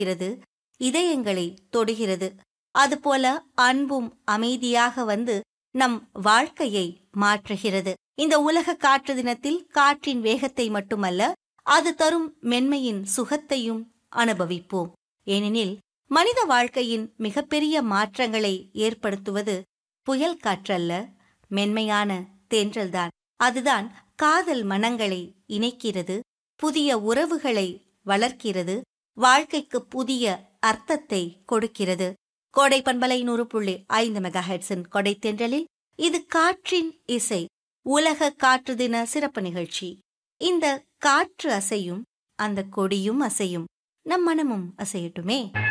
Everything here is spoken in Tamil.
இருக்கிறது இதயங்களை தொடுகிறது அதுபோல அன்பும் அமைதியாக வந்து நம் வாழ்க்கையை மாற்றுகிறது இந்த உலக காற்று தினத்தில் காற்றின் வேகத்தை மட்டுமல்ல அது தரும் மென்மையின் சுகத்தையும் அனுபவிப்போம் ஏனெனில் மனித வாழ்க்கையின் மிகப்பெரிய மாற்றங்களை ஏற்படுத்துவது புயல் காற்றல்ல மென்மையான தென்றல்தான் அதுதான் காதல் மனங்களை இணைக்கிறது புதிய உறவுகளை வளர்க்கிறது வாழ்க்கைக்கு புதிய அர்த்தத்தை கொடுக்கிறது கோடை பண்பலை நூறு புள்ளி ஐந்து மெகா ஹெட்ஸின் கொடை தென்றலில் இது காற்றின் இசை உலக காற்று தின சிறப்பு நிகழ்ச்சி இந்த காற்று அசையும் அந்த கொடியும் அசையும் நம் மனமும் அசையட்டுமே